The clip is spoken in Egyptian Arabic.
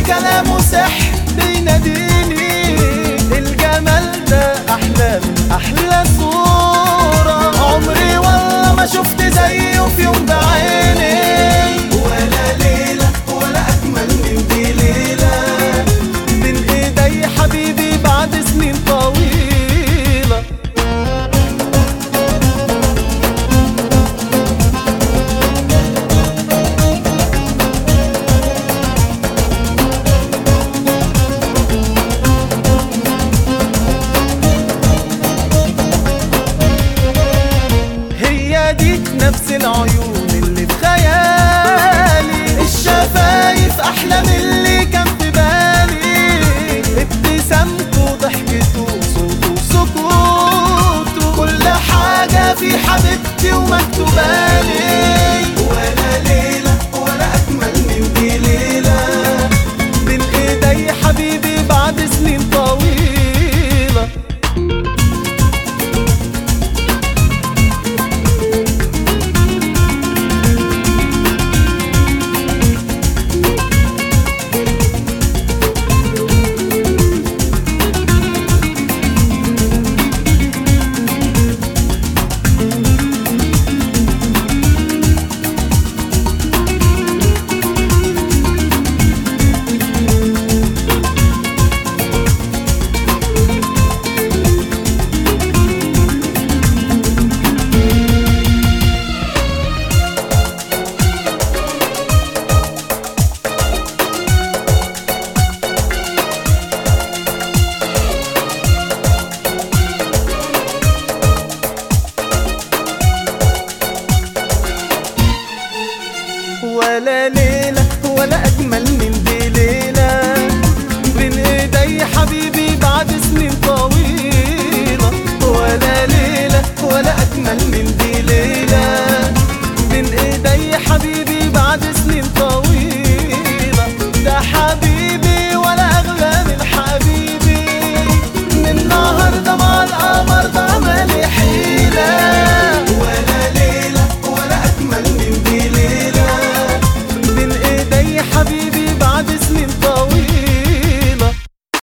كلامه سحر بيناديني الجمال ده احلى من احلى صورة عمري والله ما شفت زيه في يوم بعيني ولا ليلة ولا اجمل من دي ليلة بين ايدي حبيبي بعد سنين طويلة هي دي نفس العيون اللي في خيالي الشفايف احلى من اللي كان في بالي ابتسامته ضحكته صوته سكوته كل حاجة في حبيبتي ومكتوبالي ولا ليلة ولا أجمل من دي ليلة بين إيدي حبيبي بعد سنين طويلة ولا ليلة ولا أجمل من دي ليلة بين إيدي حبيبي بعد سنين طويلة ولا ليلة ولا أجمل من دي ليلة بين إيدي حبيبي بعد سنين طويلة ده حبيبي ولا أغلى من حبيبي من النهاردة مع القمر ده مالي حيلة ولا ليلة ولا أجمل من دي ليلة بين ايدي حبيبي بعد سنين طويلة